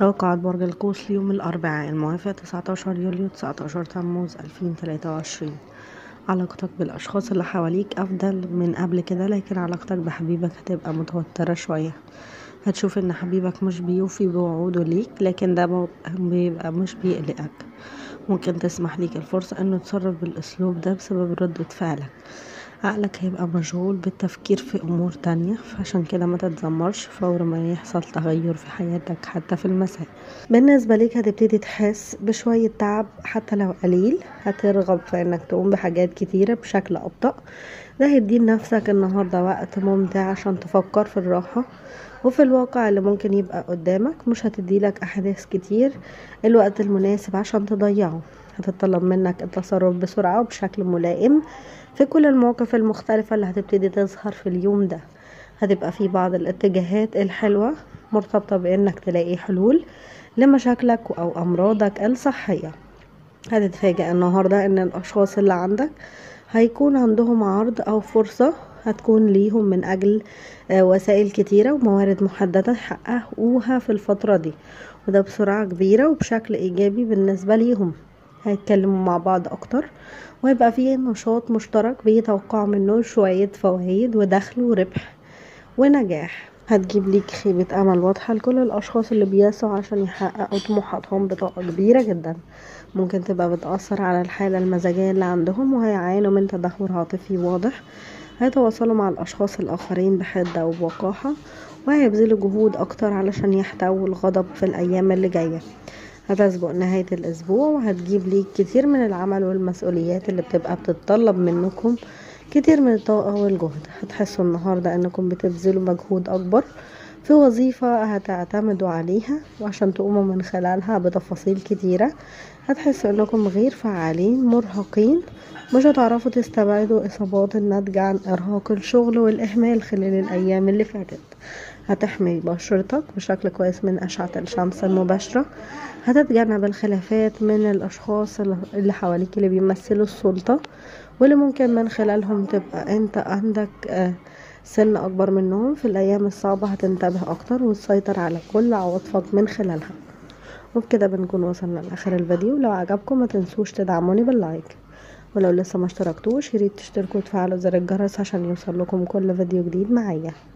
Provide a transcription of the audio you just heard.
توقعات برج القوس ليوم الأربعاء الموافق 19 يوليو 19 تموز 2023 علاقتك بالأشخاص اللي حواليك أفضل من قبل كده لكن علاقتك بحبيبك هتبقى متوترة شوية هتشوف ان حبيبك مش بيوفي بوعوده ليك لكن ده بيبقى مش بيقلقك ممكن تسمح ليك الفرصة انه تصرف بالاسلوب ده بسبب ردة فعلك عقلك هيبقى مشغول بالتفكير في امور تانية فعشان كده ما تتذمرش فور ما يحصل تغير في حياتك حتى في المساء بالنسبة ليك هتبتدي تحس بشوية تعب حتى لو قليل هترغب في انك تقوم بحاجات كتيرة بشكل ابطأ ده هيدي لنفسك النهاردة وقت ممتع عشان تفكر في الراحة وفي الواقع اللي ممكن يبقى قدامك مش هتديلك احداث كتير الوقت المناسب عشان تضيعه هتطلب منك التصرف بسرعة وبشكل ملائم في كل المواقف المختلفة اللي هتبتدي تظهر في اليوم ده هتبقى في بعض الاتجاهات الحلوة مرتبطة بانك تلاقي حلول لمشاكلك او امراضك الصحية هتتفاجأ النهاردة ان الاشخاص اللي عندك هيكون عندهم عرض او فرصة هتكون ليهم من اجل وسائل كتيرة وموارد محددة يحققوها في الفترة دي وده بسرعة كبيرة وبشكل ايجابي بالنسبة ليهم هيتكلموا مع بعض اكتر ويبقى فيه نشاط مشترك بيتوقعوا منه شوية فوائد ودخل وربح ونجاح هتجيب ليك خيبة أمل واضحة لكل الأشخاص اللي بيسعوا عشان يحققوا طموحاتهم بطاقة كبيرة جدا ممكن تبقى بتأثر على الحالة المزاجية اللي عندهم وهيعانوا من تدهور عاطفي واضح هيتواصلوا مع الأشخاص الآخرين بحدة وبوقاحة وهيبذلوا جهود أكتر علشان يحتووا الغضب في الأيام اللي جاية هتسبق نهاية الأسبوع وهتجيب ليك كتير من العمل والمسؤوليات اللي بتبقى بتتطلب منكم كتير من الطاقة والجهد هتحسوا النهاردة انكم بتبذلوا مجهود اكبر في وظيفة هتعتمدوا عليها وعشان تقوموا من خلالها بتفاصيل كتيرة هتحسوا انكم غير فعالين مرهقين مش هتعرفوا تستبعدوا اصابات الناتجة عن ارهاق الشغل والاهمال خلال الايام اللي فاتت هتحمي بشرتك بشكل كويس من اشعة الشمس المباشرة هتتجنب الخلافات من الاشخاص اللي حواليك اللي بيمثلوا السلطة واللي ممكن من خلالهم تبقى انت عندك سن اكبر منهم في الايام الصعبة هتنتبه اكتر وتسيطر على كل عواطفك من خلالها وبكده بنكون وصلنا لاخر الفيديو لو عجبكم ما تنسوش تدعموني باللايك ولو لسه ما اشتركتوش ياريت تشتركوا وتفعلوا زر الجرس عشان يوصل لكم كل فيديو جديد معايا